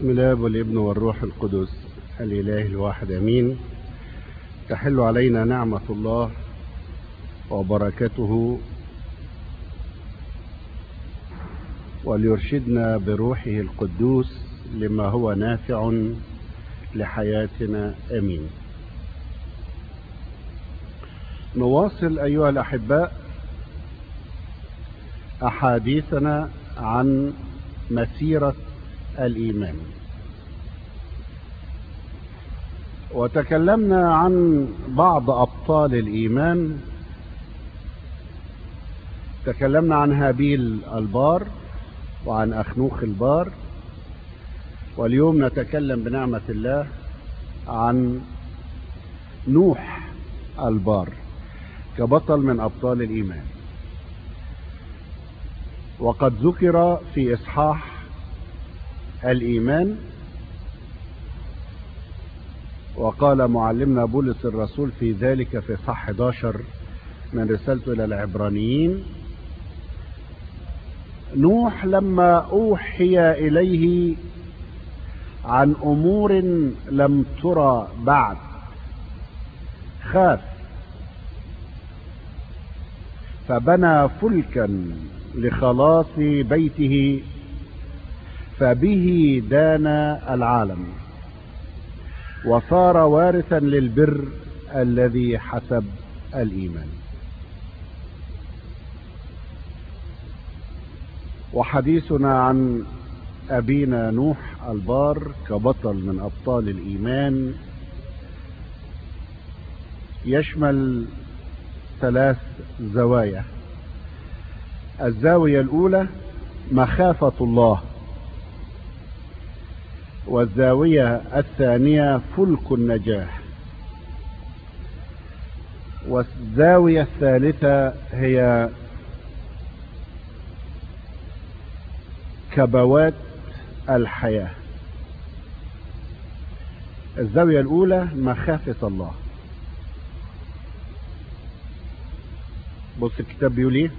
بسم الله والابن والروح القدس الإله الواحد أمين تحل علينا نعمة الله وبركته وليرشدنا بروحه القدوس لما هو نافع لحياتنا امين نواصل ايها الاحباء احاديثنا عن مسيره الايمان وتكلمنا عن بعض ابطال الايمان تكلمنا عن هابيل البار وعن اخنوخ البار واليوم نتكلم بنعمة الله عن نوح البار كبطل من أبطال الإيمان وقد ذكر في إصحاح الإيمان وقال معلمنا بولس الرسول في ذلك في صح 11 من رسالته إلى العبرانيين نوح لما أوحي إليه عن امور لم ترى بعد خاف فبنى فلكا لخلاص بيته فبه دان العالم وصار وارثا للبر الذي حسب الايمان وحديثنا عن أبينا نوح البار كبطل من أبطال الإيمان يشمل ثلاث زوايا الزاوية الأولى مخافة الله والزاوية الثانية فلك النجاة والزاوية الثالثة هي كبوات الحياة الزاوية الأولى مخافة الله بص الكتاب بيقول ايه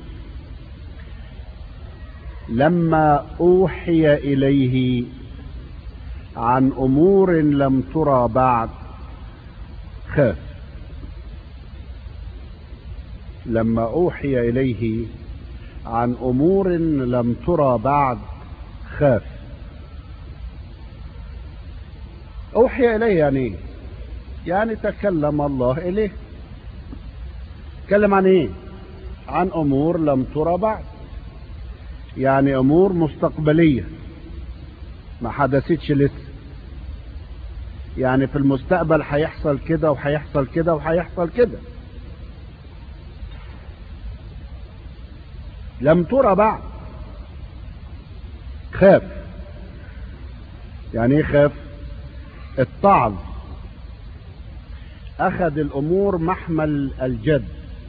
لما أوحي إليه عن أمور لم ترى بعد خاف لما أوحي إليه عن أمور لم ترى بعد خاف أوحي إليه يعني إيه؟ يعني تكلم الله إليه تكلم عن إيه عن أمور لم ترى بعد يعني أمور مستقبلية ما حدثتش لسه يعني في المستقبل هيحصل كده وهيحصل كده وهيحصل كده لم ترى بعد خاف يعني ايه خاف اتعظ اخذ الامور محمل الجد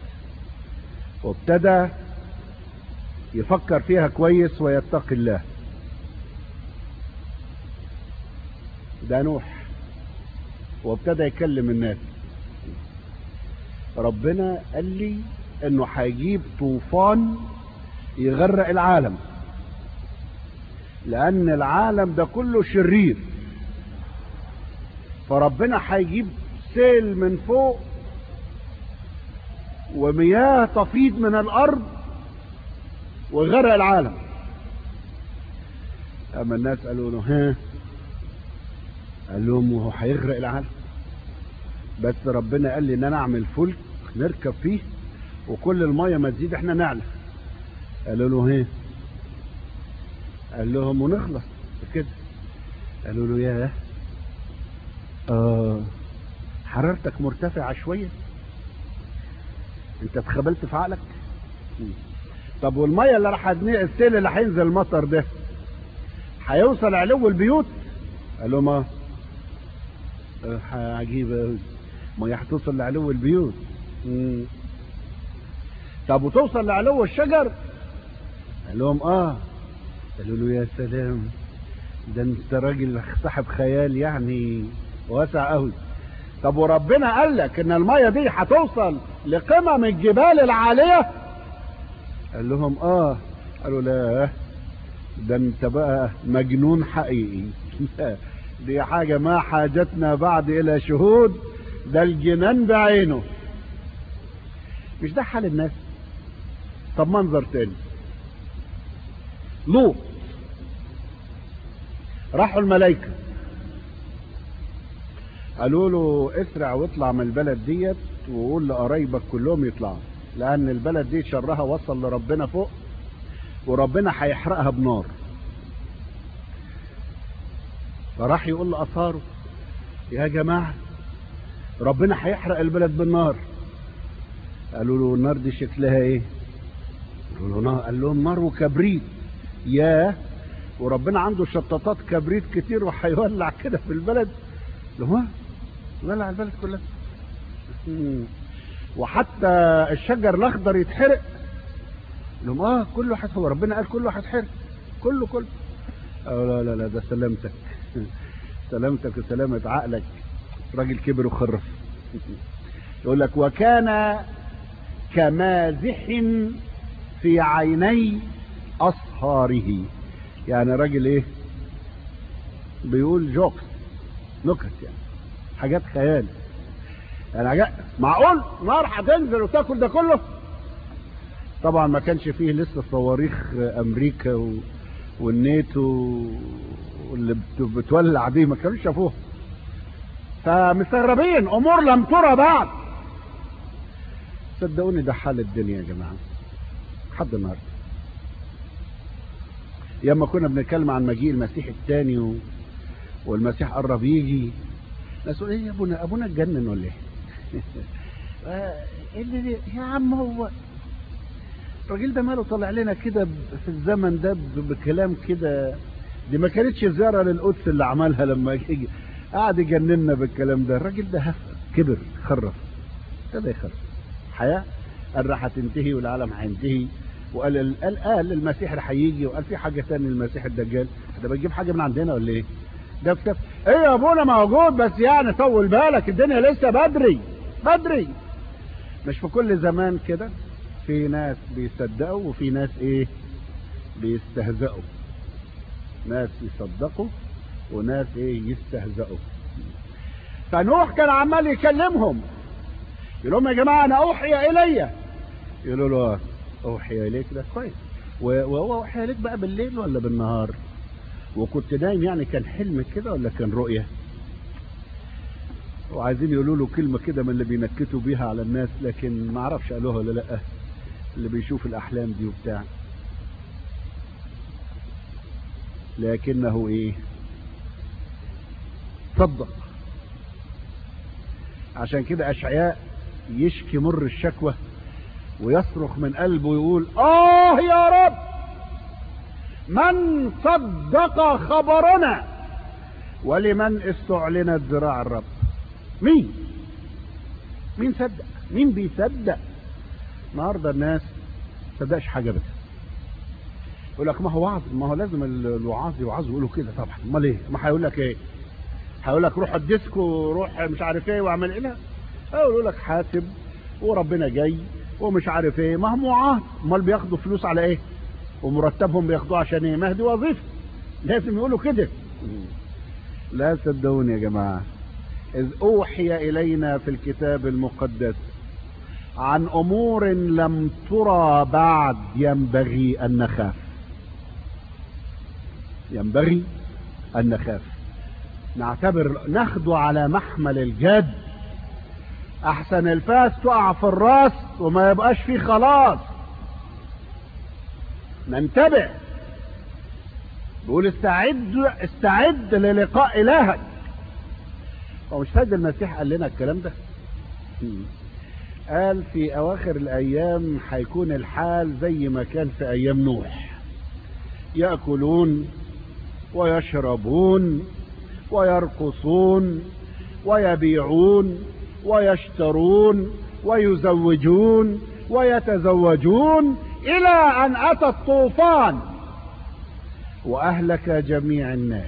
وابتدى يفكر فيها كويس ويتقي الله ده نوح وابتدى يكلم الناس ربنا قال لي انه هيجيب طوفان يغرق العالم لان العالم ده كله شرير فربنا هيجيب سيل من فوق ومياه تفيض من الارض ويغرق العالم اما الناس قالوا له ها قال لهم وهو هيغرق العالم بس ربنا قال لي ان انا اعمل فلك نركب فيه وكل الميه ما تزيد احنا نعلى قالوا له ها قال لهم ونخلص كده قالوا له ياه آه حرارتك مرتفعة شوية انت اتخبلت في عقلك طب والمية اللي راح السيل اللي هينزل المطر ده هيوصل علو البيوت قال لهم اه عجيبة قوي مية هتوصل لعلو البيوت مم. طب وتوصل لعلو الشجر قال لهم اه قالوا له يا سلام ده انت راجل صاحب خيال يعني واسع قوي طب وربنا قال لك ان الميه دي هتوصل لقمم الجبال العاليه قال لهم اه قالوا لا ده انت بقى مجنون حقيقي دي حاجة ما حاجتنا بعد الى شهود ده الجنان بعينه مش ده حال الناس طب منظر تاني لوط راحوا الملائكة قالوا له اسرع واطلع من البلد ديت وقول لقرايبك كلهم يطلعوا لان البلد دي شرها وصل لربنا فوق وربنا هيحرقها بنار فراح يقول لاصهاره يا جماعه ربنا هيحرق البلد بالنار قالوا له النار دي شكلها ايه قالوا له نار قال لهم نار وكبريت يا وربنا عنده شطاطات كبريت كتير وهيولع كده في البلد هو ولع البلد كلها وحتى الشجر الاخضر يتحرق لهم اه كله حت هو ربنا قال كله هيتحرق كله كله أو لا لا لا ده سلامتك سلامتك وسلامة عقلك راجل كبر وخرف يقول لك وكان كمازح في عيني أصهاره يعني راجل ايه بيقول جوكس نكت يعني حاجات خيال يعني حاجات معقول نار هتنزل وتاكل ده كله طبعا ما كانش فيه لسه صواريخ امريكا و... والناتو واللي بتولع دي ما كانوش شافوها فمستغربين امور لم ترى بعد صدقوني ده حال الدنيا يا جماعه لحد النهارده ياما كنا بنتكلم عن مجيء المسيح الثاني و... والمسيح قرب يجي ناس يقول ايه يا ابونا ابونا اتجنن ولا ايه؟ اللي يا عم هو الراجل ده ماله طالع لنا كده في الزمن ده بكلام كده دي ما كانتش زياره للقدس اللي عملها لما يجي قعد يجننا بالكلام ده الراجل ده هف كبر خرف ابتدى يخرف حياه قال راح هتنتهي والعالم هينتهي وقال قال قال المسيح اللي هيجي وقال في حاجه ثانيه المسيح الدجال ده بتجيب حاجه من عندنا ولا ايه؟ ده كتاب ايه يا ابونا موجود بس يعني طول بالك الدنيا لسه بدري بدري مش في كل زمان كده في ناس بيصدقوا وفي ناس ايه بيستهزئوا ناس يصدقوا وناس ايه يستهزئوا فنوح كان عمال يكلمهم يقول لهم يا جماعه انا اوحي الي يقولوا له اوحي اليك ده كويس وهو اوحي اليك بقى بالليل ولا بالنهار وكنت نايم يعني كان حلم كده ولا كان رؤيه وعايزين يقولوا له كلمه كده من اللي بينكتوا بيها على الناس لكن ما اعرفش قالوها ولا لا اللي بيشوف الاحلام دي وبتاع لكنه ايه صدق عشان كده اشعياء يشكي مر الشكوى ويصرخ من قلبه ويقول اه يا رب من صدق خبرنا ولمن استعلنت ذراع الرب مين مين صدق مين بيصدق النهارده الناس صدقش حاجه بس يقول لك ما هو وعظ ما هو لازم الوعاظ يوعظوا يقولوا كده طبعا امال ايه ما هيقول لك ايه هيقول لك روح الديسكو روح مش عارف ايه واعمل ايه لا يقول لك حاسب وربنا جاي ومش عارف ايه ما هم وعاظ امال بياخدوا فلوس على ايه ومرتبهم بياخدوه عشان ايه ما دي وظيفه لازم يقولوا كده لا صدقوني يا جماعه اذ اوحي الينا في الكتاب المقدس عن امور لم ترى بعد ينبغي ان نخاف ينبغي ان نخاف نعتبر ناخده على محمل الجد احسن الفاس تقع في الراس وما يبقاش فيه خلاص ننتبه بيقول استعد استعد للقاء الهك هو مش فاهم المسيح قال لنا الكلام ده قال في اواخر الايام هيكون الحال زي ما كان في ايام نوح ياكلون ويشربون ويرقصون ويبيعون ويشترون ويزوجون ويتزوجون الى ان اتى الطوفان واهلك جميع الناس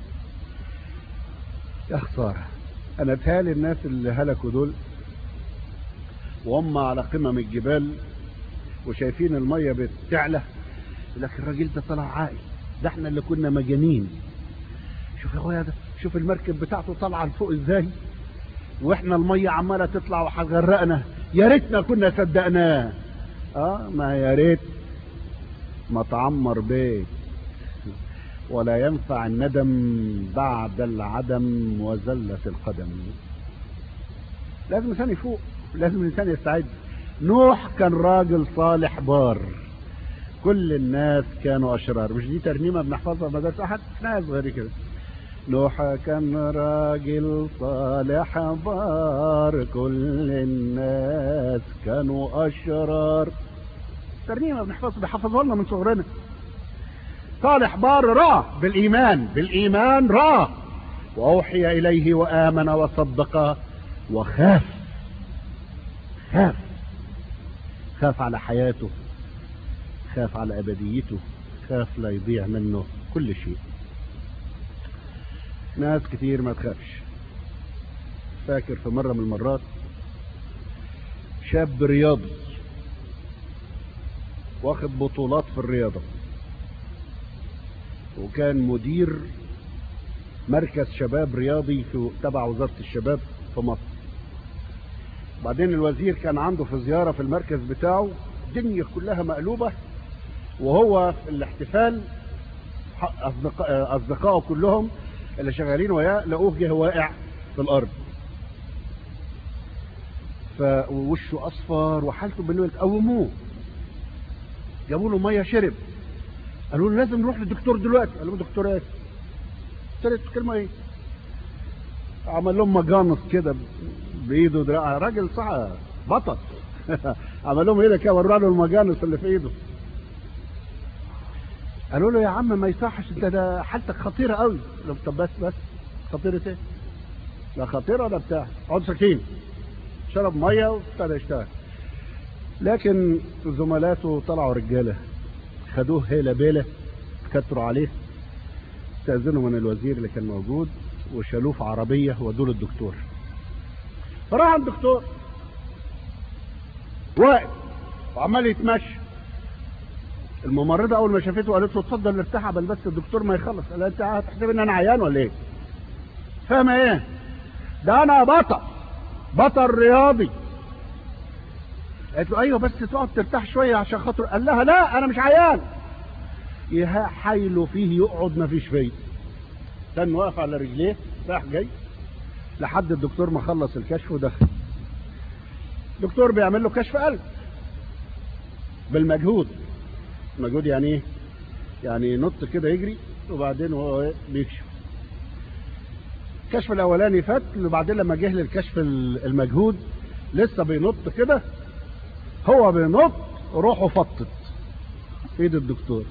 يا خساره انا بتهيألي الناس اللي هلكوا دول وهم على قمم الجبال وشايفين الميه بتعلى لكن الراجل ده طلع عاقل ده احنا اللي كنا مجانين شوف يا اخويا ده شوف المركب بتاعته طالعه لفوق ازاي واحنا الميه عماله تطلع وهتغرقنا يا ريتنا كنا صدقناه اه ما يا ريت ما تعمر بيت ولا ينفع الندم بعد العدم وزلة القدم لازم الانسان يفوق لازم الانسان يستعد نوح كان راجل صالح بار كل الناس كانوا اشرار مش دي ترنيمه بنحفظها في مدرسه احد ناس غير كده نوح كان راجل صالح بار كل الناس كانوا اشرار ترنيمه بنحفظها بيحفظوها لنا من صغرنا صالح بار راه بالايمان بالايمان راه واوحي اليه وامن وصدق وخاف خاف خاف على حياته خاف على ابديته خاف لا يضيع منه كل شيء ناس كتير ما تخافش فاكر في مرة من المرات شاب رياضي واخد بطولات في الرياضة وكان مدير مركز شباب رياضي في تبع وزارة الشباب في مصر بعدين الوزير كان عنده في زيارة في المركز بتاعه الدنيا كلها مقلوبة وهو في الاحتفال أصدقاء أصدقائه كلهم اللي شغالين وياه لقوه جه واقع في الأرض فوشه أصفر وحالته بالليل قوموه جابوا له مية شرب قالوا له لازم نروح للدكتور دلوقتي قال لهم دكتور ايه؟ ثالث كلمة ايه؟ عمل لهم مجانس كده بايده دراع راجل صح بطل عمل لهم ايه كده ورا له المجانس اللي في ايده قالوا له يا عم ما يصحش انت ده حالتك خطيره قوي قال طب بس بس خطيره ايه؟ لا خطيره ولا بتاع اقعد ساكين شرب ميه وابتدى يشتغل لكن زملاته طلعوا رجاله خدوه هيلا بيلا كتروا عليه استاذنوا من الوزير اللي كان موجود وشالوه في عربيه ودوه للدكتور فراح عند الدكتور واقف وعمال يتمشى الممرضه اول ما شافته قالت له اتفضل ارتاح قبل بس الدكتور ما يخلص قال انت هتحسب ان انا عيان ولا ايه؟ فاهم ايه؟ ده انا بطل بطل رياضي قالت له ايوه بس تقعد ترتاح شويه عشان خاطر قال لها لا انا مش عيان حايله فيه يقعد ما فيش فيه كان واقف على رجليه راح جاي لحد الدكتور ما خلص الكشف ودخل الدكتور بيعمل له كشف قلب بالمجهود مجهود يعني ايه يعني ينط كده يجري وبعدين هو بيكشف الكشف الاولاني فات وبعدين لما جه للكشف المجهود لسه بينط كده هو بينط روحه فطت في ايد الدكتور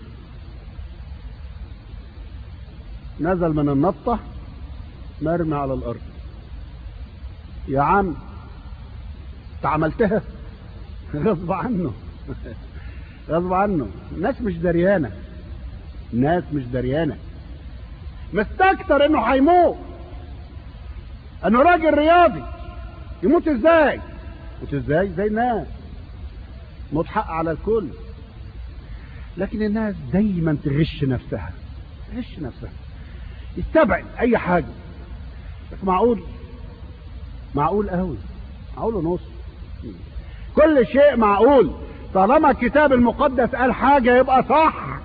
نزل من النطة مرمي على الارض يا عم انت عملتها غصب عنه غصب عنه الناس مش دريانة الناس مش دريانة مستكتر انه هيموت انه راجل رياضي يموت ازاي يموت ازاي زي الناس موت حق على الكل لكن الناس دايما تغش نفسها تغش نفسها يستبعد اي حاجة بس معقول معقول قوي معقول ونص كل شيء معقول طالما الكتاب المقدس قال حاجة يبقى صح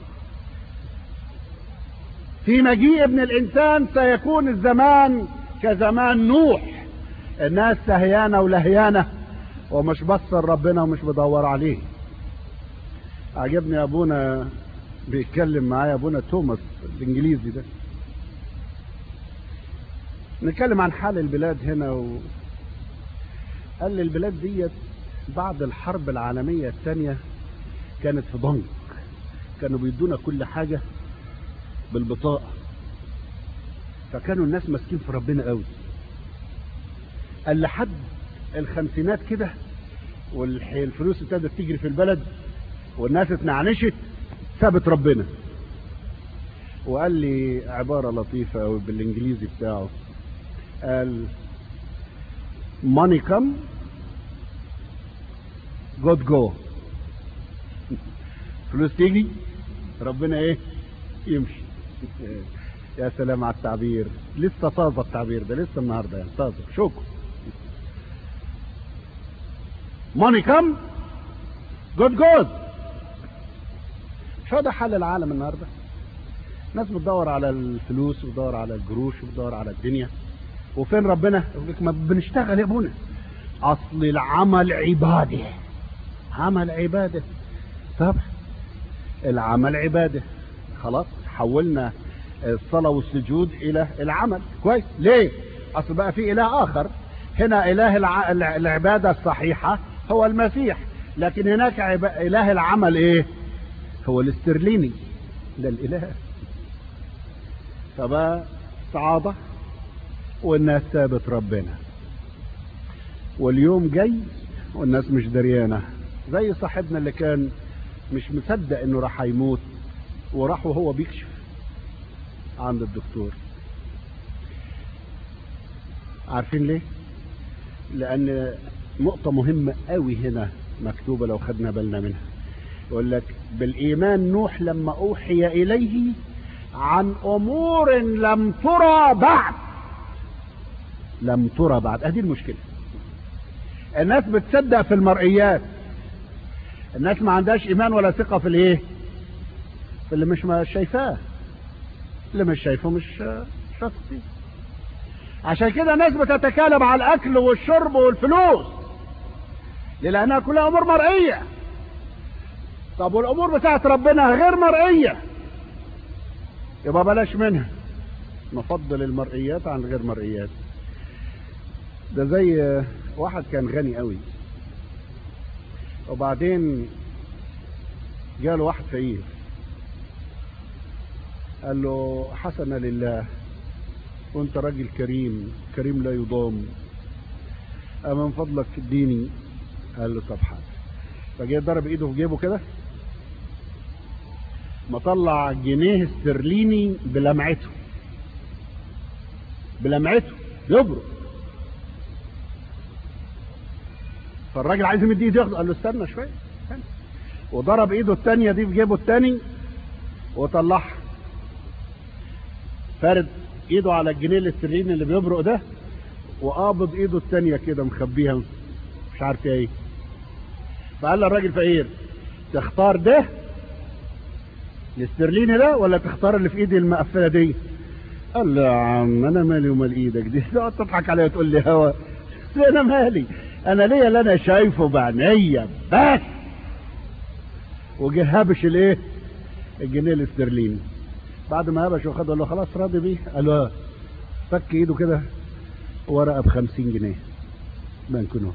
في مجيء ابن الإنسان سيكون الزمان كزمان نوح الناس سهيانة ولهيانة ومش بصر ربنا ومش بدور عليه عجبني أبونا بيتكلم معايا أبونا توماس الإنجليزي ده نتكلم عن حال البلاد هنا و... قال لي البلاد ديت بعد الحرب العالمية الثانية كانت في ضنك كانوا بيدونا كل حاجة بالبطاقة فكانوا الناس ماسكين في ربنا قوي قال لحد الخمسينات كده والفلوس ابتدت تجري في البلد والناس اتنعنشت سابت ربنا وقال لي عبارة لطيفة قوي بالانجليزي بتاعه قال money come God go فلوس تيجي ربنا ايه يمشي يا سلام على التعبير لسه طازه التعبير ده لسه النهارده يعني طازه شوكو ماني كم جود جود شو ده حل العالم النهارده ناس بتدور على الفلوس وبتدور على الجروش وبتدور على الدنيا وفين ربنا يقول لك ما بنشتغل يا ابونا اصل العمل عباده عمل عباده طب العمل عباده خلاص حولنا الصلاة والسجود إلى العمل كويس ليه أصل بقى في إله آخر هنا إله الع... العبادة الصحيحة هو المسيح لكن هناك عب... إله العمل إيه هو الاسترليني ده الإله فبقى صعادة والناس سابت ربنا واليوم جاي والناس مش دريانة زي صاحبنا اللي كان مش مصدق انه راح يموت وراح وهو بيكشف عند الدكتور عارفين ليه لان نقطة مهمة قوي هنا مكتوبة لو خدنا بالنا منها يقول لك بالايمان نوح لما اوحي اليه عن امور لم ترى بعد لم ترى بعد ادي المشكلة الناس بتصدق في المرئيات الناس ما عندهاش ايمان ولا ثقة في الايه في اللي مش ما شايفاه اللي مش شايفه مش شخص فيه عشان كده ناس بتتكلم على الاكل والشرب والفلوس لانها كلها امور مرئيه طب والامور بتاعت ربنا غير مرئيه يبقى بلاش منها نفضل المرئيات عن غير مرئيات ده زي واحد كان غني قوي وبعدين جاله واحد فقير قال له حسنا لله وانت راجل كريم كريم لا يضام اما من فضلك اديني قال له طب حاضر فجاء ضرب ايده في جيبه كده مطلع جنيه استرليني بلمعته بلمعته يبرق فالراجل عايز يمد ايده ياخده قال له استنى شويه استنى وضرب ايده الثانيه دي في جيبه الثاني وطلعها فارد ايده على الجنيه الاسترليني اللي بيبرق ده وقابض ايده الثانيه كده مخبيها مش عارف ايه فقال له الراجل فقير تختار ده الاسترليني ده ولا تختار اللي في ايدي المقفله دي قال له يا عم انا مالي ومال ايدك دي تقعد تضحك عليا وتقول لي هوا انا مالي انا ليا اللي انا شايفه بعينيا بس وجه هبش الايه الجنيه الاسترليني بعد ما هبش وخد قال له خلاص راضي بيه قال له فك ايده كده ورقه ب 50 جنيه بنكنوت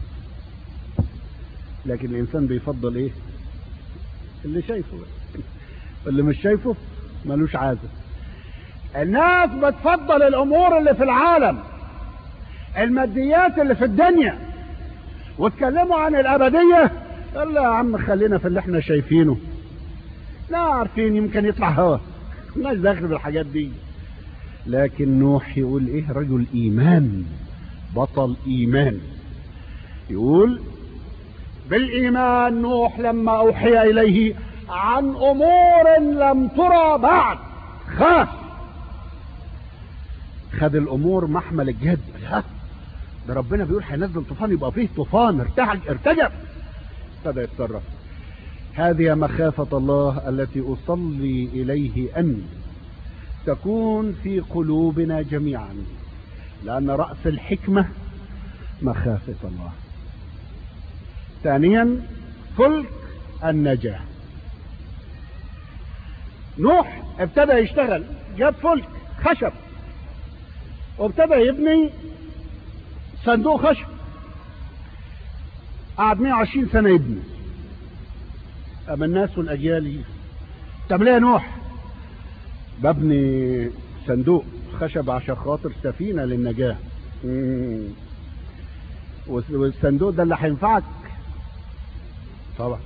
لكن الانسان بيفضل ايه اللي شايفه اللي مش شايفه ملوش عازه الناس بتفضل الامور اللي في العالم الماديات اللي في الدنيا واتكلموا عن الابديه قال لا يا عم خلينا في اللي احنا شايفينه لا عارفين يمكن يطلع هوا مالناش داخل بالحاجات دي لكن نوح يقول ايه رجل ايمان بطل ايمان يقول بالايمان نوح لما اوحي اليه عن امور لم ترى بعد خاف خد الامور محمل الجد لا ده ربنا بيقول هينزل طوفان يبقى فيه طوفان ارتجع ارتجع ابتدى يتصرف هذه مخافة الله التي أصلي إليه أن تكون في قلوبنا جميعا لأن رأس الحكمة مخافة الله ثانيا فلك النجاة نوح ابتدى يشتغل جاب فلك خشب وابتدى يبني صندوق خشب قعد 120 سنة يبني أما الناس والأجيال تعمل ايه نوح ببني صندوق خشب عشان خاطر سفينة للنجاة والصندوق ده اللي هينفعك طبعا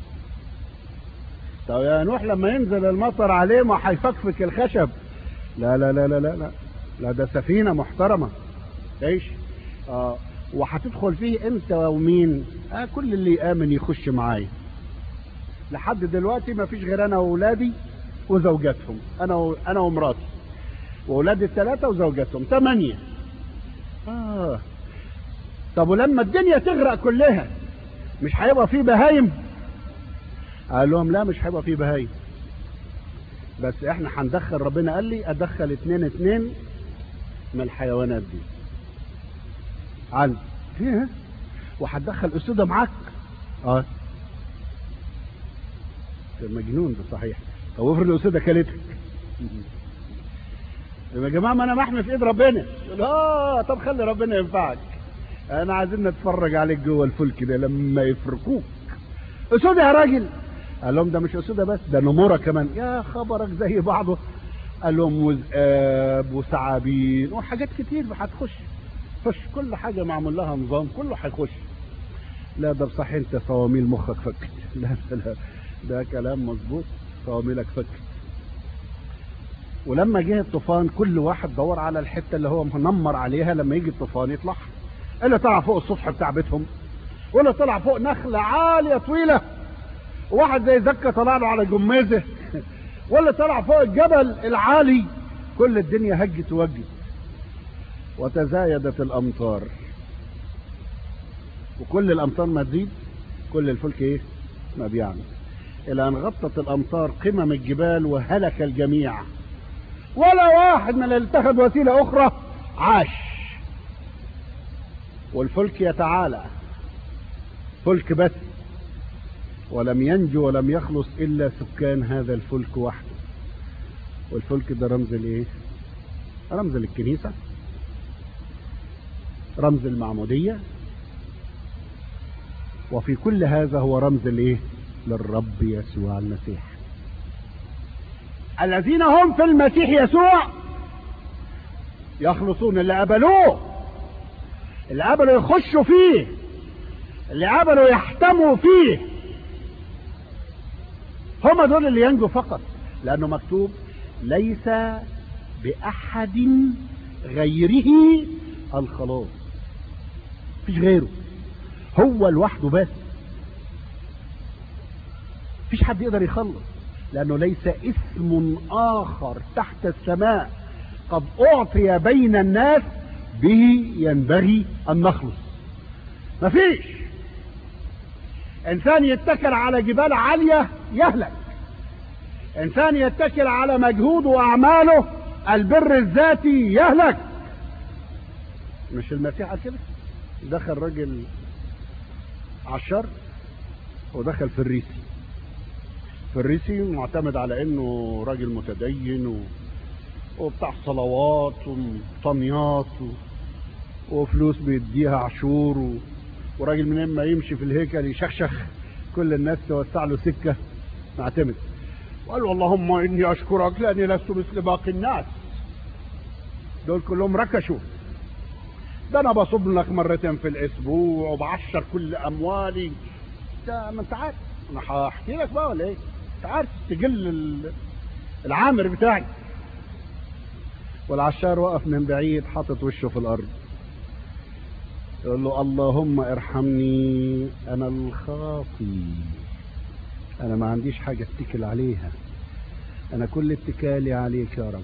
طب يا نوح لما ينزل المطر عليه ما هيفكفك الخشب لا لا لا لا لا لا لا ده سفينة محترمة ايش اه وهتدخل فيه انت ومين آه كل اللي يامن يخش معايا لحد دلوقتي ما فيش غير انا واولادي وزوجاتهم انا و... انا ومراتي واولادي الثلاثه وزوجاتهم ثمانيه اه طب ولما الدنيا تغرق كلها مش هيبقى فيه بهايم قال لهم لا مش هيبقى فيه بهايم بس احنا هندخل ربنا قال لي ادخل اتنين اتنين من الحيوانات دي عندي فيها وهتدخل اسودة معاك اه ده مجنون ده صحيح طب افرض الاسودة كلتك يا جماعه ما انا محمي في ايد ربنا يقول اه طب خلي ربنا ينفعك انا عايزين نتفرج عليك جوه الفلك ده لما يفركوك اسودة يا راجل قال لهم ده مش اسودة بس ده نمورة كمان يا خبرك زي بعضه قال لهم وذئاب وثعابين وحاجات كتير هتخش خش كل حاجة معمول لها نظام كله هيخش لا ده بصحيح انت صواميل مخك فكت لا لا ده كلام مظبوط صواميلك فكت ولما جه الطوفان كل واحد دور على الحته اللي هو منمر عليها لما يجي الطوفان يطلع اللي طلع فوق السطح بتاع بيتهم واللي طلع فوق نخله عاليه طويله وواحد زي زكا طلع له على جميزه واللي طلع فوق الجبل العالي كل الدنيا هجت ووجت وتزايدت الامطار وكل الامطار ما تزيد كل الفلك ايه ما بيعمل الى ان غطت الامطار قمم الجبال وهلك الجميع ولا واحد من اللي اتخذ وسيله اخرى عاش والفلك يتعالى فلك بس ولم ينجو ولم يخلص الا سكان هذا الفلك وحده والفلك ده رمز لايه رمز للكنيسه رمز المعموديه وفي كل هذا هو رمز لايه للرب يسوع المسيح الذين هم في المسيح يسوع يخلصون اللي قبلوه اللي قبلوا يخشوا فيه اللي قبلوا يحتموا فيه هم دول اللي ينجوا فقط لانه مكتوب ليس باحد غيره الخلاص مفيش غيره هو لوحده بس مفيش حد يقدر يخلص لانه ليس اسم اخر تحت السماء قد اعطي بين الناس به ينبغي ان نخلص مفيش انسان يتكل على جبال عاليه يهلك انسان يتكل على مجهوده واعماله البر الذاتي يهلك مش المسيح قال كده دخل راجل عشر ودخل في الريسي فريسي معتمد على انه راجل متدين و... وبتاع صلوات وطنيات و... وفلوس بيديها عشور و... وراجل من اما يمشي في الهيكل يشخشخ كل الناس توسع له سكه معتمد وقال له اللهم اني اشكرك لاني لست مثل باقي الناس دول كلهم ركشوا ده انا بصب لك مرتين في الاسبوع وبعشر كل اموالي ده ما انت عارف انا هحكي لك بقى ولا ايه انت عارف تجل العامر بتاعي والعشار وقف من بعيد حاطط وشه في الارض يقول له اللهم ارحمني انا الخاطي انا ما عنديش حاجه اتكل عليها انا كل اتكالي عليك يا رب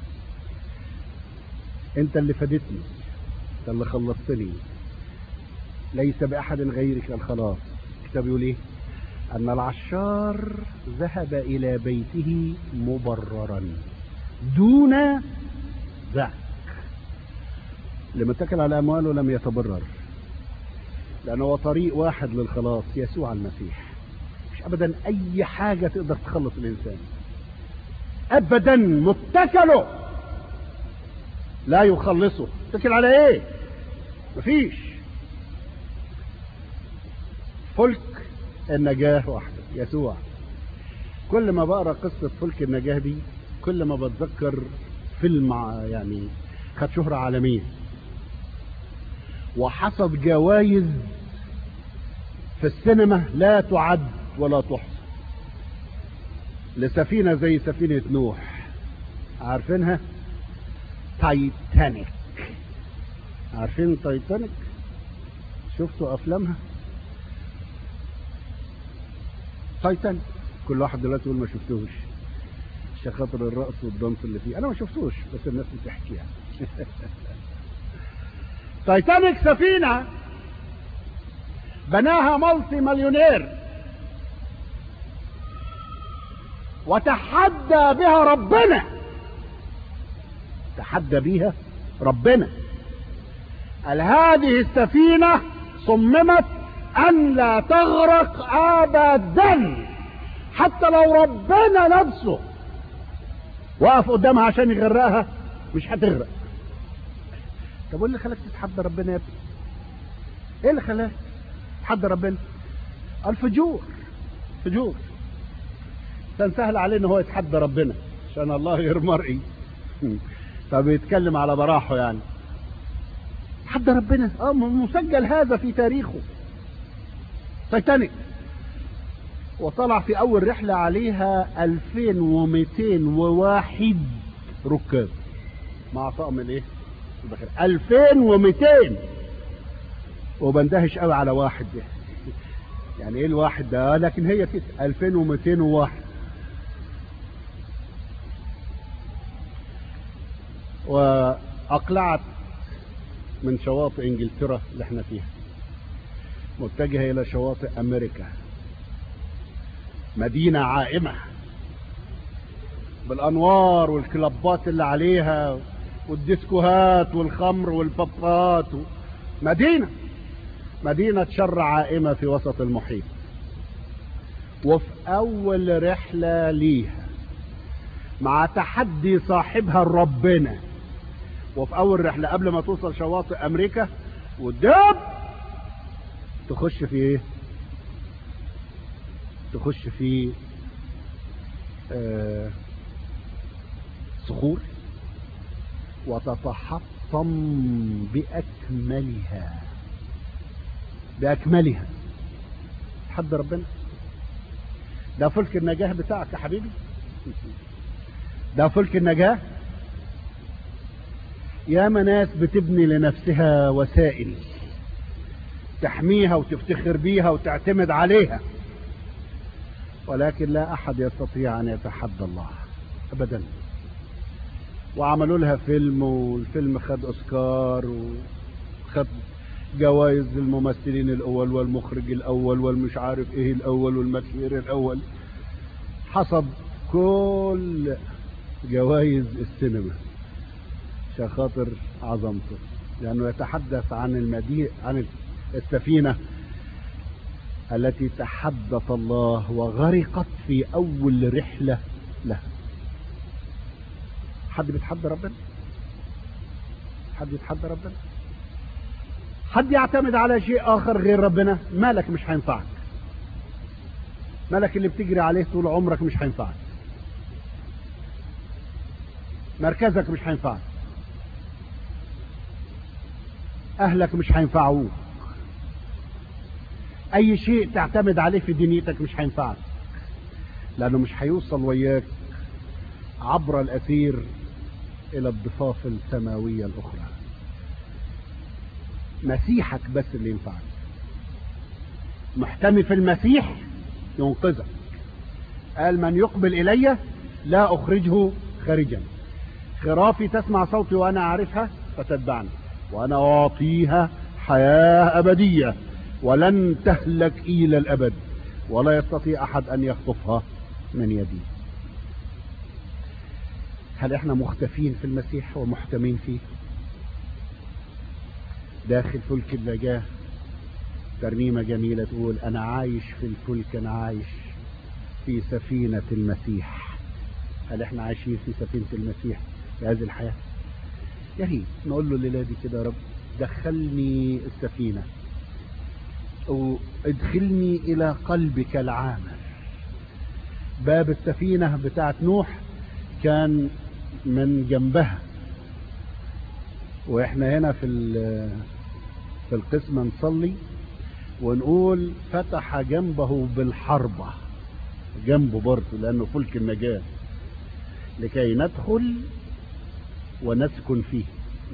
انت اللي فادتني انت اللي خلصتني ليس باحد غيرك الخلاص الكتاب يقول ايه ان العشار ذهب الى بيته مبررا دون ذاك لما اتكل على امواله لم يتبرر لانه هو طريق واحد للخلاص يسوع المسيح مش ابدا اي حاجه تقدر تخلص الانسان ابدا متكله لا يخلصه اتكل على ايه مفيش فلك النجاة وحده يسوع كل ما بقرا قصة فلك النجاة دي كل ما بتذكر فيلم يعني خد شهرة عالمية وحصد جوائز في السينما لا تعد ولا تحصى لسفينة زي سفينة نوح عارفينها تايتانيك عارفين تايتانيك شفتوا افلامها تايتانيك كل واحد دلوقتي يقول ما شفتوش عشان خاطر الرقص والدنس اللي فيه انا ما شفتوش بس الناس بتحكي يعني تايتانيك سفينة بناها مالتي مليونير وتحدى بها ربنا تحدى بها ربنا قال هذه السفينة صممت أن لا تغرق أبدا حتى لو ربنا نفسه وقف قدامها عشان يغرقها مش هتغرق طب وايه اللي خلاك تتحدى ربنا يا ابني؟ ايه اللي خلاك تتحدى ربنا؟ الفجور فجور كان سهل عليه ان هو يتحدى ربنا عشان الله غير مرئي فبيتكلم على براحه يعني تحدى ربنا اه مسجل هذا في تاريخه تايتانيك وطلع في اول رحلة عليها 2201 ركاب مع طقم الايه 2200 وبندهش قوي على واحد ده يعني ايه الواحد ده لكن هي كده 2201 واقلعت من شواطئ انجلترا اللي احنا فيها متجهة الى شواطئ امريكا مدينة عائمة بالانوار والكلابات اللي عليها والديسكوهات والخمر والبابات مدينة مدينة شر عائمة في وسط المحيط وفي اول رحلة ليها مع تحدي صاحبها ربنا وفي اول رحلة قبل ما توصل شواطئ امريكا والدب تخش في ايه تخش في آه صخور وتتحطم بأكملها بأكملها حد ربنا ده فلك النجاة بتاعك يا حبيبي ده فلك النجاة يا ناس بتبني لنفسها وسائل تحميها وتفتخر بيها وتعتمد عليها ولكن لا احد يستطيع ان يتحدى الله ابدا وعملوا لها فيلم والفيلم خد اوسكار وخد جوائز للممثلين الاول والمخرج الاول والمش عارف ايه الاول والمشهير الاول حصد كل جوائز السينما عشان خاطر عظمته لانه يتحدث عن المدينة عن السفينة التي تحدث الله وغرقت في اول رحلة لها حد بيتحدى ربنا حد يتحدى ربنا حد يعتمد على شيء اخر غير ربنا مالك مش هينفعك مالك اللي بتجري عليه طول عمرك مش هينفعك مركزك مش هينفعك اهلك مش هينفعوك اي شيء تعتمد عليه في دنيتك مش هينفعك لانه مش هيوصل وياك عبر الاثير الى الضفاف السماوية الاخرى مسيحك بس اللي ينفعك محتمي في المسيح ينقذك قال من يقبل الي لا اخرجه خارجا خرافي تسمع صوتي وانا اعرفها فتتبعني وانا اعطيها حياة ابدية ولن تهلك الى الابد ولا يستطيع احد ان يخطفها من يدي هل احنا مختفين في المسيح ومحتمين فيه داخل فلك النجاة ترنيمة جميلة تقول انا عايش في الفلك انا عايش في سفينة المسيح هل احنا عايشين في سفينة المسيح في هذه الحياة يا ريت نقول له الليلة دي كده يا رب دخلني السفينة وادخلني الى قلبك العامر باب السفينة بتاعت نوح كان من جنبها واحنا هنا في في القسم نصلي ونقول فتح جنبه بالحربة جنبه برضه لانه فلك النجاة لكي ندخل ونسكن فيه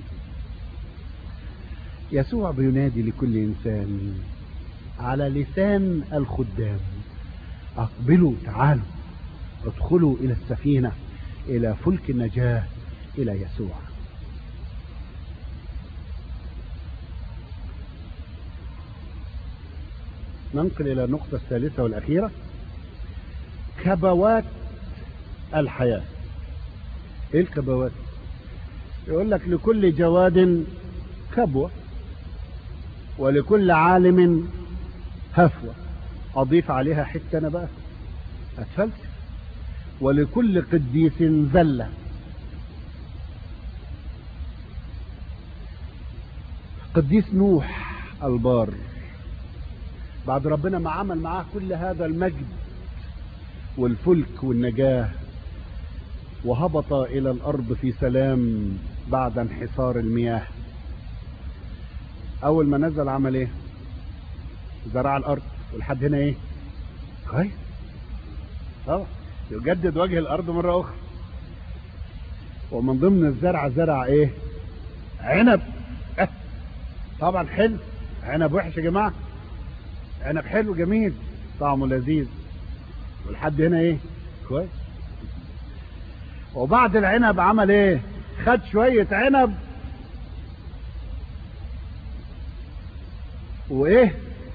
يسوع بينادي لكل انسان على لسان الخدام اقبلوا تعالوا ادخلوا الى السفينة الى فلك النجاة الى يسوع ننقل الى النقطة الثالثة والاخيرة كبوات الحياة ايه الكبوات يقول لك لكل جواد كبوة ولكل عالم هفوة اضيف عليها حتة انا بقى اتفلسف ولكل قديس زلة قديس نوح البار بعد ربنا ما عمل معاه كل هذا المجد والفلك والنجاة وهبط إلى الأرض في سلام بعد انحصار المياه أول ما نزل عمل إيه زرع الأرض والحد هنا إيه كويس طبعا يجدد وجه الأرض مرة أخرى ومن ضمن الزرع زرع إيه عنب أه. طبعا حلو عنب وحش يا جماعة عنب حلو جميل طعمه لذيذ والحد هنا ايه كويس وبعد العنب عمل ايه خد شوية عنب وايه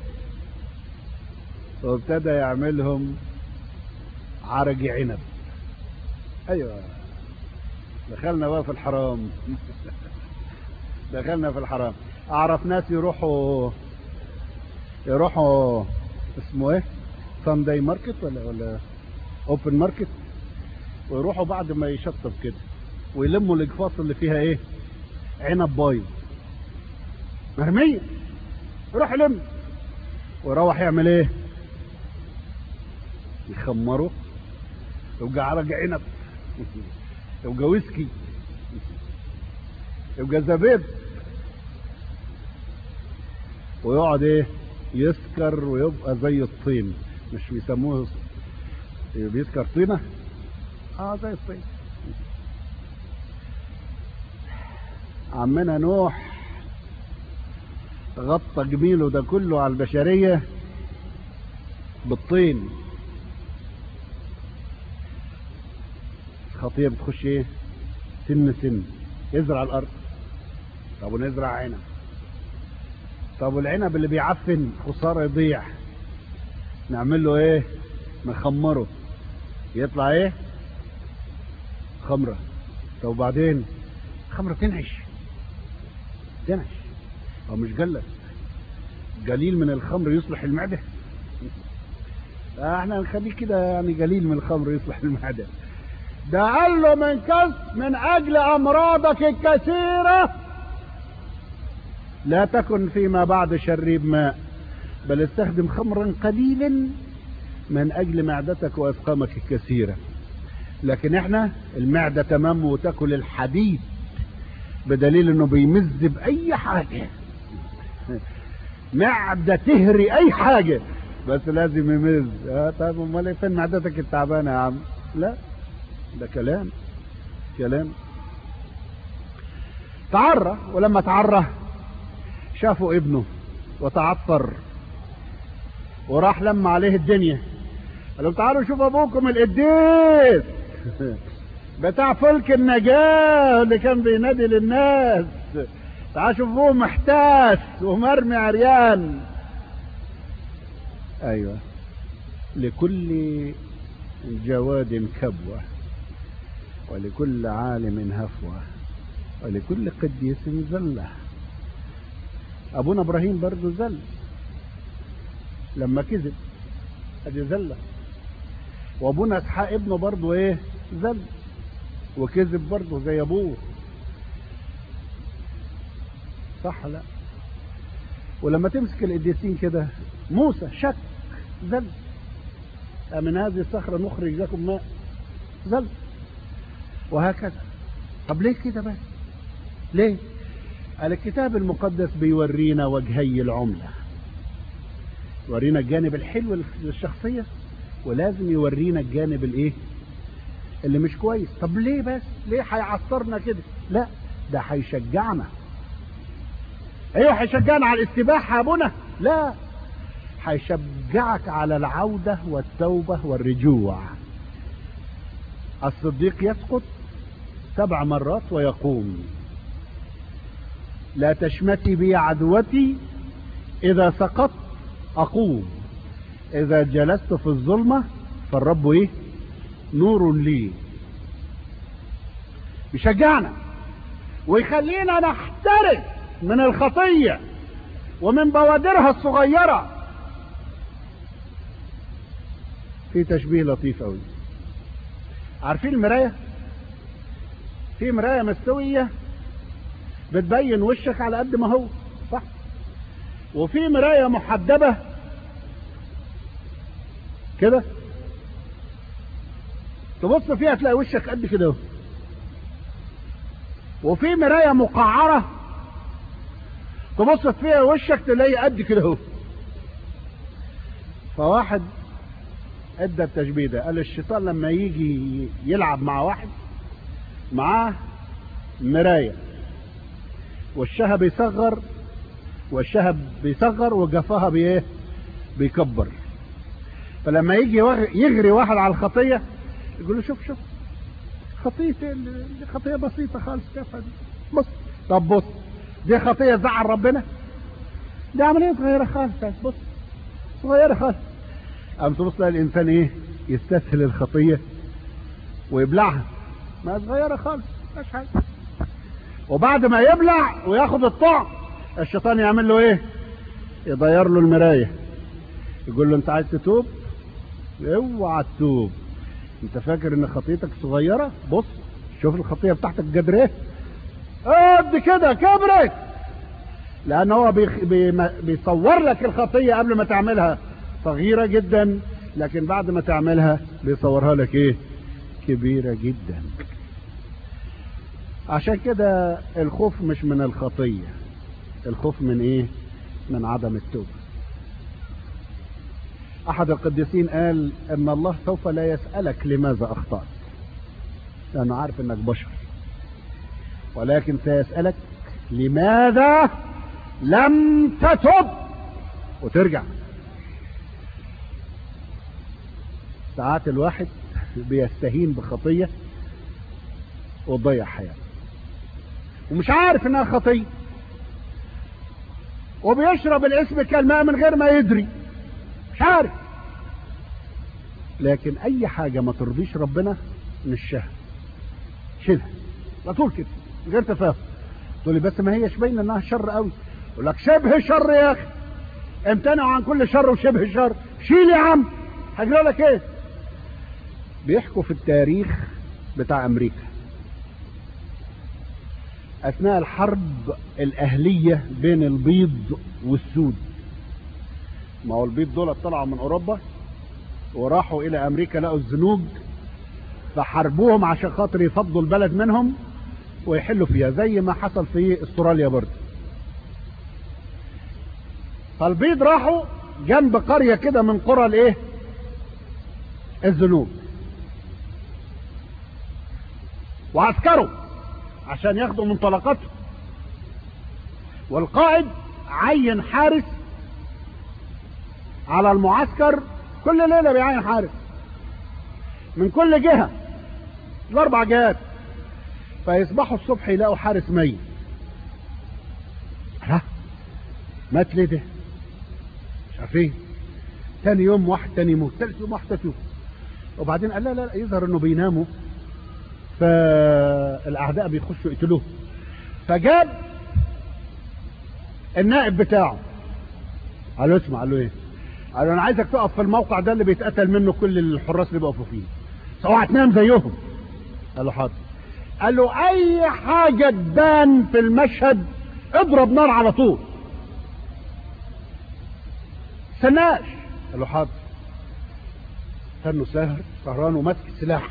وابتدى يعملهم عرج عنب ايوه دخلنا بقى في الحرام دخلنا في الحرام اعرف ناس يروحوا يروحوا اسمه ايه سانداي ماركت ولا ولا اوبن ماركت ويروحوا بعد ما يشطب كده ويلموا الاجفاص اللي فيها ايه عنب بايظ مرميه يروح يلم ويروح يعمل ايه يخمره يبقى عرج عنب يبقى ويسكي يبقى زبيب ويقعد ايه يسكر ويبقى زي الطين مش بيسموه بيسكر طينة اه زي الطين عمنا نوح غطى جميله ده كله على البشرية بالطين خطية بتخش ايه سن سن ازرع الارض طب ونزرع عنب طب والعنب اللي بيعفن خسارة يضيع نعمل له ايه نخمره يطلع ايه خمرة طب وبعدين خمرة تنعش تنعش او مش قلة قليل من الخمر يصلح المعدة احنا نخليه كده يعني قليل من الخمر يصلح المعدة ده قال له من كس من اجل امراضك الكثيره لا تكن فيما بعد شريب ماء بل استخدم خمرا قليلا من اجل معدتك واسقامك الكثيرة لكن احنا المعدة تمام وتاكل الحديد بدليل انه بيمز باي حاجة معدة تهري اي حاجة بس لازم يمز اه طيب امال فين معدتك التعبانة يا عم لا ده كلام كلام تعرى ولما تعرى شافوا ابنه وتعطر وراح لما عليه الدنيا قال لهم تعالوا شوفوا ابوكم القديس بتاع فلك النجاة اللي كان بينادي للناس تعالوا شوفوه محتاس ومرمي عريان ايوه لكل جواد كبوة ولكل عالم هفوة ولكل قديس زله ابونا ابراهيم برضه زل لما كذب ادي زله وابونا اسحاق ابنه برضه ايه زل وكذب برضه زي ابوه صح لا ولما تمسك القديسين كده موسى شك زل من هذه الصخره نخرج لكم ماء زل وهكذا طب ليه كده بس ليه الكتاب المقدس بيورينا وجهي العملة يورينا الجانب الحلو للشخصية ولازم يورينا الجانب الايه اللي مش كويس طب ليه بس ليه هيعصرنا كده لا ده هيشجعنا ايوه هيشجعنا على الاستباحة يا ابونا لا هيشجعك على العودة والتوبة والرجوع الصديق يسقط سبع مرات ويقوم لا تشمتي بي عدوتي إذا سقطت أقوم إذا جلست في الظلمة فالرب إيه نور لي يشجعنا ويخلينا نحترس من الخطية ومن بوادرها الصغيرة في تشبيه لطيف قوي عارفين المراية في مراية مستوية بتبين وشك على قد ما هو صح وفي مراية محدبة كده تبص فيها تلاقي وشك قد كده اهو وفي مراية مقعرة تبص فيها وشك تلاقي قد كده اهو فواحد ادى التشبيه ده قال الشيطان لما يجي يلعب مع واحد معاه مراية وشها بيصغر وشها بيصغر وجفاها بايه بيكبر فلما يجي يغري واحد على الخطية يقول له شوف شوف خطية دي خطية بسيطة خالص كيف دي بص طب بص دي خطية زعل ربنا دي عملية صغيرة خالص بص صغيرة خالص قام تبص تلاقي الإنسان إيه يستسهل الخطية ويبلعها ما صغيرة خالص مش حاجة وبعد ما يبلع وياخد الطعم الشيطان يعمل له ايه يضير له المراية يقول له انت عايز تتوب اوعى تتوب انت فاكر ان خطيتك صغيرة بص شوف الخطية بتاعتك قدر ايه قد كده كبرت لان هو بيخ... بي... بيصور لك الخطية قبل ما تعملها صغيرة جدا لكن بعد ما تعملها بيصورها لك ايه كبيرة جدا عشان كده الخوف مش من الخطية الخوف من ايه من عدم التوبة احد القديسين قال ان الله سوف لا يسألك لماذا اخطأت لانه عارف انك بشر ولكن سيسألك لماذا لم تتب وترجع ساعات الواحد بيستهين بخطية وتضيع حياته ومش عارف انها خطية وبيشرب الاسم كالماء من غير ما يدري مش عارف لكن اي حاجة ما ترضيش ربنا نشها شيلها على طول كده من غير تفاهم تقول لي بس ما هيش باينه انها شر قوي يقول لك شبه شر يا اخي امتنعوا عن كل شر وشبه شر شيل يا عم هجرى لك ايه بيحكوا في التاريخ بتاع امريكا اثناء الحرب الاهلية بين البيض والسود ما هو البيض دول طلعوا من اوروبا وراحوا الى امريكا لقوا الزنوج فحاربوهم عشان خاطر يفضوا البلد منهم ويحلوا فيها زي ما حصل في استراليا برضه فالبيض راحوا جنب قرية كده من قرى الايه الزنوج وعسكروا عشان ياخدوا منطلقاتهم والقائد عين حارس على المعسكر كل ليلة بيعين حارس من كل جهة الاربع جهات فيصبحوا الصبح يلاقوا حارس ميت ها مات ليه ده مش عارفين تاني يوم واحد تاني يموت تالت يوم واحد تالت يوم وبعدين قال لا لا يظهر انه بيناموا فالاعداء بيخشوا يقتلوه فجاب النائب بتاعه قال له اسمع قال له ايه قال له انا عايزك تقف في الموقع ده اللي بيتقتل منه كل الحراس اللي بيقفوا فيه اوعى تنام زيهم قال له حاضر قال له اي حاجة تبان في المشهد اضرب نار على طول سناش قال له حاضر استنوا سهر سهران وماسك السلاح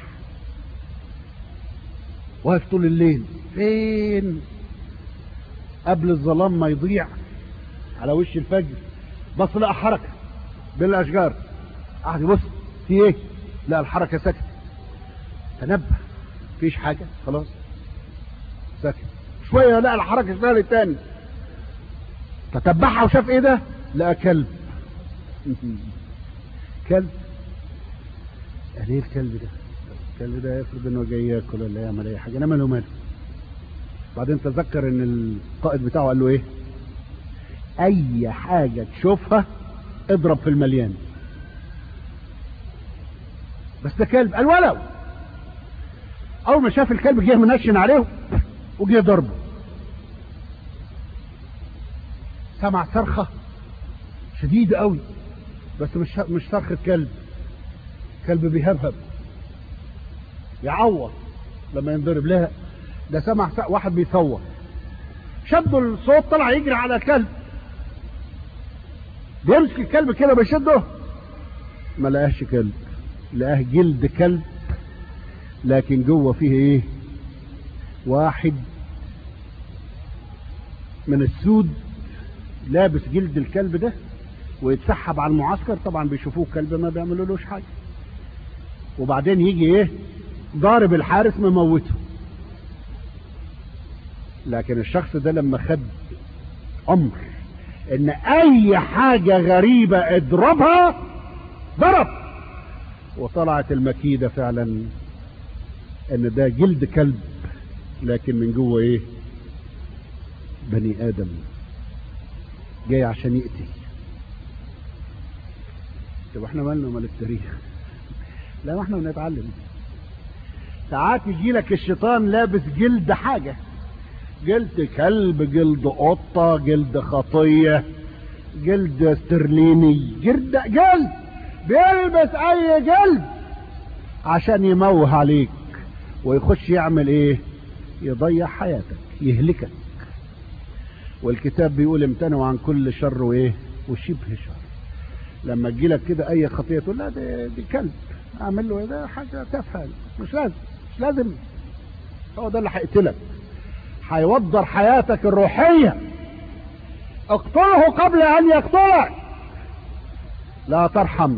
واقف طول الليل فين قبل الظلام ما يضيع على وش الفجر بص لقى حركة بين الاشجار قعد يبص في ايه لا الحركة سكت تنبه مفيش حاجة خلاص سكت شوية لقى الحركة اشتغلت تاني تتبعها وشاف ايه ده لقى كلب كلب قال ايه الكلب ده الكلب ده يفرض انه جاي ياكل ولا يعمل اي حاجه انا ماله ماله بعدين تذكر ان القائد بتاعه قال له ايه اي حاجه تشوفها اضرب في المليان بس ده كلب قال ولو اول ما شاف الكلب جه منشن عليه وجه ضربه سمع صرخه شديده قوي بس مش مش صرخه كلب كلب بيهبهب يعور لما ينضرب لا ده سمع واحد بيصوت شدوا الصوت طلع يجري على الكلب بيمسك الكلب كده بيشده ما لقاش كلب لقاه جلد كلب لكن جوه فيه ايه واحد من السود لابس جلد الكلب ده ويتسحب على المعسكر طبعا بيشوفوه كلب ما بيعملولوش حاجه وبعدين يجي ايه ضارب الحارس مموته لكن الشخص ده لما خد امر ان اي حاجة غريبة اضربها ضرب وطلعت المكيدة فعلا ان ده جلد كلب لكن من جوه ايه بني ادم جاي عشان يقتل طب احنا مالنا مال التاريخ لا ما احنا بنتعلم ساعات يجي لك الشيطان لابس جلد حاجة جلد كلب جلد قطة جلد خطية جلد استرليني جلد جلد بيلبس اي جلد عشان يموه عليك ويخش يعمل ايه يضيع حياتك يهلكك والكتاب بيقول امتنعوا عن كل شر وايه وشبه شر لما تجيلك كده اي خطيه تقول لا دي, دي كلب اعمل له ده حاجه تافهه مش لازم مش لازم هو ده اللي هيقتلك هيوضر حياتك الروحيه اقتله قبل ان يقتلك لا ترحم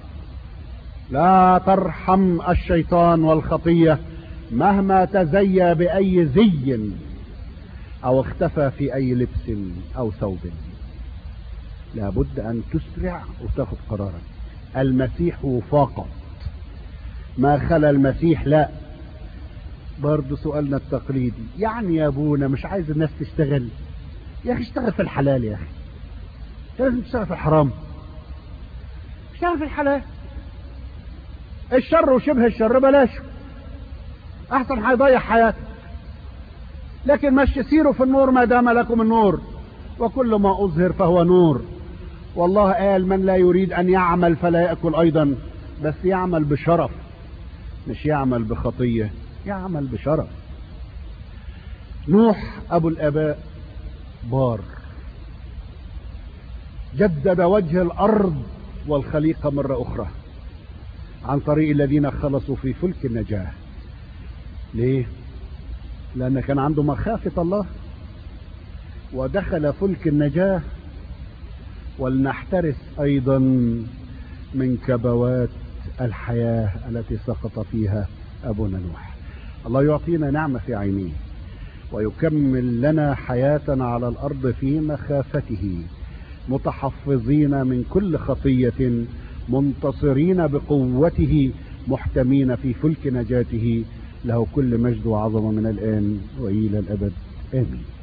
لا ترحم الشيطان والخطيه مهما تزيى باي زي او اختفى في اي لبس او ثوب لابد ان تسرع وتاخد قرارك المسيح فقط ما خلا المسيح لا برضه سؤالنا التقليدي يعني يا ابونا مش عايز الناس تشتغل يا اخي اشتغل في الحلال يا اخي لازم تشتغل في الحرام اشتغل في الحلال الشر وشبه الشر بلاش احسن هيضيع حياتك لكن مش سيروا في النور ما دام لكم النور وكل ما اظهر فهو نور والله قال من لا يريد ان يعمل فلا ياكل ايضا بس يعمل بشرف مش يعمل بخطيه يعمل بشرف نوح ابو الاباء بار جدد وجه الارض والخليقه مره اخرى عن طريق الذين خلصوا في فلك النجاه ليه لان كان عنده مخافه الله ودخل فلك النجاه ولنحترس ايضا من كبوات الحياه التي سقط فيها ابونا نوح الله يعطينا نعمه في عينيه ويكمل لنا حياتنا على الارض في مخافته متحفظين من كل خطيه منتصرين بقوته محتمين في فلك نجاته له كل مجد وعظمه من الان والى الابد امين